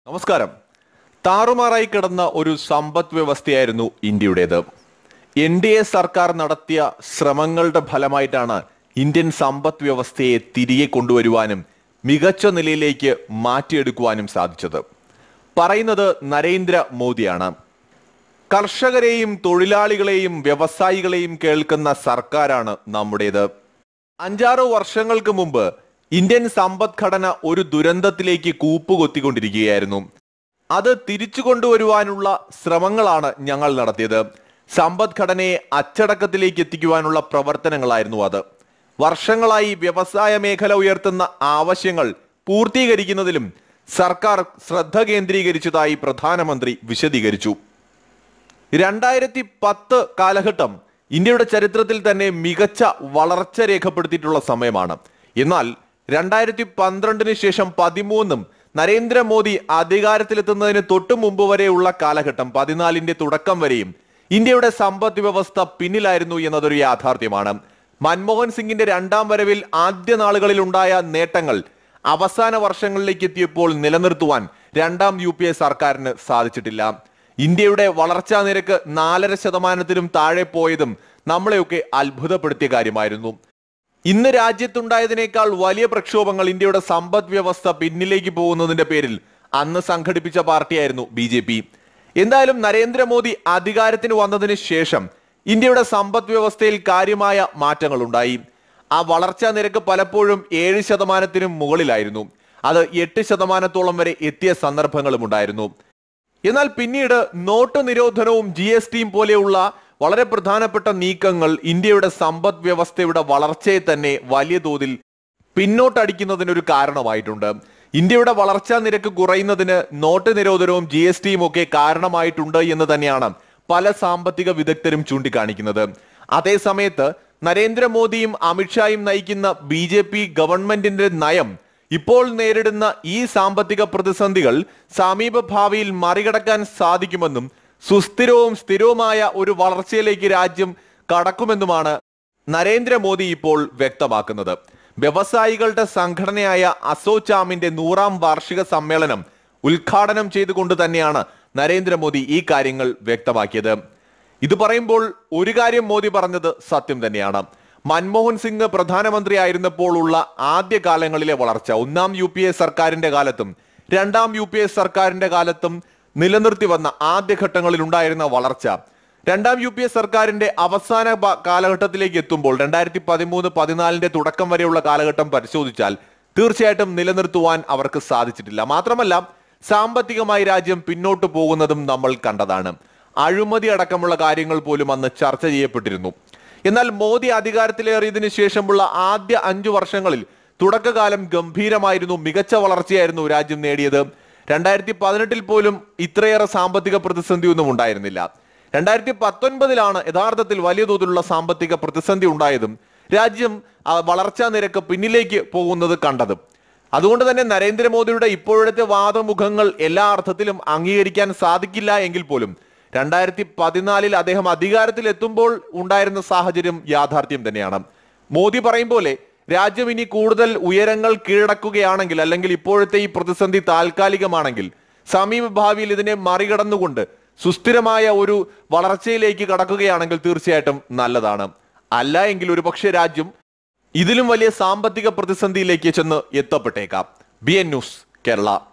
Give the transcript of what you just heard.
നമസ്കാരം താറുമാറായി കിടന്ന ഒരു സമ്പദ് വ്യവസ്ഥയായിരുന്നു ഇന്ത്യയുടേത് എൻ ഡി എ സർക്കാർ നടത്തിയ ശ്രമങ്ങളുടെ ഫലമായിട്ടാണ് ഇന്ത്യൻ സമ്പദ് വ്യവസ്ഥയെ തിരികെ കൊണ്ടുവരുവാനും മികച്ച നിലയിലേക്ക് മാറ്റിയെടുക്കുവാനും സാധിച്ചത് പറയുന്നത് നരേന്ദ്ര മോദിയാണ് കർഷകരെയും തൊഴിലാളികളെയും വ്യവസായികളെയും കേൾക്കുന്ന സർക്കാരാണ് നമ്മുടേത് അഞ്ചാറ് വർഷങ്ങൾക്ക് മുമ്പ് ഇന്ത്യൻ സമ്പദ്ഘടന ഒരു ദുരന്തത്തിലേക്ക് കൂപ്പുകൊത്തിക്കൊണ്ടിരിക്കുകയായിരുന്നു അത് തിരിച്ചു കൊണ്ടുവരുവാനുള്ള ശ്രമങ്ങളാണ് ഞങ്ങൾ നടത്തിയത് സമ്പദ്ഘടനയെ അച്ചടക്കത്തിലേക്ക് എത്തിക്കുവാനുള്ള പ്രവർത്തനങ്ങളായിരുന്നു അത് വർഷങ്ങളായി വ്യവസായ മേഖല ഉയർത്തുന്ന ആവശ്യങ്ങൾ പൂർത്തീകരിക്കുന്നതിലും സർക്കാർ ശ്രദ്ധ കേന്ദ്രീകരിച്ചതായി പ്രധാനമന്ത്രി വിശദീകരിച്ചു രണ്ടായിരത്തി പത്ത് കാലഘട്ടം ഇന്ത്യയുടെ ചരിത്രത്തിൽ തന്നെ മികച്ച വളർച്ച രേഖപ്പെടുത്തിയിട്ടുള്ള സമയമാണ് എന്നാൽ രണ്ടായിരത്തി പന്ത്രണ്ടിന് ശേഷം പതിമൂന്നും നരേന്ദ്രമോദി അധികാരത്തിലെത്തുന്നതിന് തൊട്ടു മുമ്പ് വരെയുള്ള കാലഘട്ടം പതിനാലിന്റെ തുടക്കം വരെയും ഇന്ത്യയുടെ സമ്പദ് വ്യവസ്ഥ പിന്നിലായിരുന്നു എന്നതൊരു യാഥാർത്ഥ്യമാണ് മൻമോഹൻ സിംഗിന്റെ രണ്ടാം വരവിൽ ആദ്യ നാളുകളിൽ ഉണ്ടായ നേട്ടങ്ങൾ അവസാന വർഷങ്ങളിലേക്ക് എത്തിയപ്പോൾ നിലനിർത്തുവാൻ രണ്ടാം യു പി എ സർക്കാരിന് സാധിച്ചിട്ടില്ല ഇന്ത്യയുടെ വളർച്ചാ നിരക്ക് നാലര ശതമാനത്തിനും താഴെ പോയതും നമ്മളെയൊക്കെ അത്ഭുതപ്പെടുത്തിയ കാര്യമായിരുന്നു ഇന്ന് രാജ്യത്തുണ്ടായതിനേക്കാൾ വലിയ പ്രക്ഷോഭങ്ങൾ ഇന്ത്യയുടെ സമ്പദ് വ്യവസ്ഥ പിന്നിലേക്ക് പോകുന്നതിന്റെ പേരിൽ അന്ന് സംഘടിപ്പിച്ച പാർട്ടിയായിരുന്നു ബി ജെ പി എന്തായാലും നരേന്ദ്രമോദി അധികാരത്തിന് വന്നതിന് ശേഷം ഇന്ത്യയുടെ സമ്പദ് വ്യവസ്ഥയിൽ കാര്യമായ മാറ്റങ്ങൾ ഉണ്ടായി ആ വളർച്ചാ നിരക്ക് പലപ്പോഴും ഏഴ് ശതമാനത്തിനും മുകളിലായിരുന്നു അത് എട്ട് ശതമാനത്തോളം വരെ എത്തിയ സന്ദർഭങ്ങളും ഉണ്ടായിരുന്നു എന്നാൽ പിന്നീട് നോട്ട് നിരോധനവും ജി എസ് ടിയും പോലെയുള്ള വളരെ പ്രധാനപ്പെട്ട നീക്കങ്ങൾ ഇന്ത്യയുടെ സമ്പദ് വ്യവസ്ഥയുടെ വളർച്ചയെ തന്നെ വലിയ തോതിൽ പിന്നോട്ടടിക്കുന്നതിനൊരു കാരണമായിട്ടുണ്ട് ഇന്ത്യയുടെ വളർച്ചാ നിരക്ക് കുറയുന്നതിന് നോട്ട് നിരോധനവും ജി എസ് ടിയും ഒക്കെ കാരണമായിട്ടുണ്ട് എന്ന് തന്നെയാണ് പല സാമ്പത്തിക വിദഗ്ധരും ചൂണ്ടിക്കാണിക്കുന്നത് അതേസമയത്ത് നരേന്ദ്രമോദിയും അമിത്ഷായും നയിക്കുന്ന ബി ജെ പി ഗവൺമെന്റിന്റെ നയം ഇപ്പോൾ നേരിടുന്ന ഈ സാമ്പത്തിക പ്രതിസന്ധികൾ സമീപ ഭാവിയിൽ മറികടക്കാൻ സാധിക്കുമെന്നും സുസ്ഥിരവും സ്ഥിരവുമായ ഒരു വളർച്ചയിലേക്ക് രാജ്യം കടക്കുമെന്നുമാണ് നരേന്ദ്രമോദി ഇപ്പോൾ വ്യക്തമാക്കുന്നത് വ്യവസായികളുടെ സംഘടനയായ അസോചാമിന്റെ നൂറാം വാർഷിക സമ്മേളനം ഉദ്ഘാടനം ചെയ്തുകൊണ്ട് തന്നെയാണ് നരേന്ദ്രമോദി ഈ കാര്യങ്ങൾ വ്യക്തമാക്കിയത് ഇത് പറയുമ്പോൾ ഒരു കാര്യം മോദി പറഞ്ഞത് സത്യം തന്നെയാണ് മൻമോഹൻ സിംഗ് പ്രധാനമന്ത്രി ആയിരുന്നപ്പോൾ ഉള്ള ആദ്യ കാലങ്ങളിലെ വളർച്ച ഒന്നാം യു പി എ സർക്കാരിന്റെ കാലത്തും രണ്ടാം യു പി എ സർക്കാരിന്റെ കാലത്തും നിലനിർത്തി വന്ന ആദ്യഘട്ടങ്ങളിൽ ഉണ്ടായിരുന്ന വളർച്ച രണ്ടാം യു പി എ സർക്കാരിന്റെ അവസാന പ- കാലഘട്ടത്തിലേക്ക് എത്തുമ്പോൾ രണ്ടായിരത്തി പതിമൂന്ന് പതിനാലിന്റെ തുടക്കം വരെയുള്ള കാലഘട്ടം പരിശോധിച്ചാൽ തീർച്ചയായിട്ടും നിലനിർത്തുവാൻ അവർക്ക് സാധിച്ചിട്ടില്ല മാത്രമല്ല സാമ്പത്തികമായി രാജ്യം പിന്നോട്ട് പോകുന്നതും നമ്മൾ കണ്ടതാണ് അഴിമതി അടക്കമുള്ള കാര്യങ്ങൾ പോലും അന്ന് ചർച്ച ചെയ്യപ്പെട്ടിരുന്നു എന്നാൽ മോദി അധികാരത്തിലേറിയതിനു ശേഷമുള്ള ആദ്യ അഞ്ചു വർഷങ്ങളിൽ തുടക്കകാലം ഗംഭീരമായിരുന്നു മികച്ച വളർച്ചയായിരുന്നു രാജ്യം നേടിയത് രണ്ടായിരത്തി പതിനെട്ടിൽ പോലും ഇത്രയേറെ സാമ്പത്തിക പ്രതിസന്ധി ഒന്നും ഉണ്ടായിരുന്നില്ല രണ്ടായിരത്തി പത്തൊൻപതിലാണ് യഥാർത്ഥത്തിൽ വലിയ തോതിലുള്ള സാമ്പത്തിക പ്രതിസന്ധി ഉണ്ടായതും രാജ്യം ആ, വളർച്ചാ നിരക്ക് പിന്നിലേക്ക് പോകുന്നത് കണ്ടതും അതുകൊണ്ട് തന്നെ നരേന്ദ്രമോദിയുടെ ഇപ്പോഴത്തെ വാദമുഖങ്ങൾ എല്ലാ അർത്ഥത്തിലും അംഗീകരിക്കാൻ സാധിക്കില്ല എങ്കിൽ പോലും രണ്ടായിരത്തി പതിനാലിൽ അദ്ദേഹം അധികാരത്തിൽ എത്തുമ്പോൾ ഉണ്ടായിരുന്ന സാഹചര്യം യാഥാർത്ഥ്യം തന്നെയാണ് മോദി പറയും പോലെ രാജ്യം ഇനി കൂടുതൽ ഉയരങ്ങൾ കീഴടക്കുകയാണെങ്കിൽ അല്ലെങ്കിൽ ഇപ്പോഴത്തെ ഈ പ്രതിസന്ധി താൽക്കാലികമാണെങ്കിൽ സമീപ ഭാവിയിൽ ഇതിനെ മറികടന്നുകൊണ്ട് സുസ്ഥിരമായ ഒരു വളർച്ചയിലേക്ക് കടക്കുകയാണെങ്കിൽ തീർച്ചയായിട്ടും നല്ലതാണ് അല്ല എങ്കിൽ ഒരുപക്ഷെ രാജ്യം ഇതിലും വലിയ സാമ്പത്തിക പ്രതിസന്ധിയിലേക്ക് ചെന്ന് എത്തപ്പെട്ടേക്കാം ബി എൻ ന്യൂസ് കേരള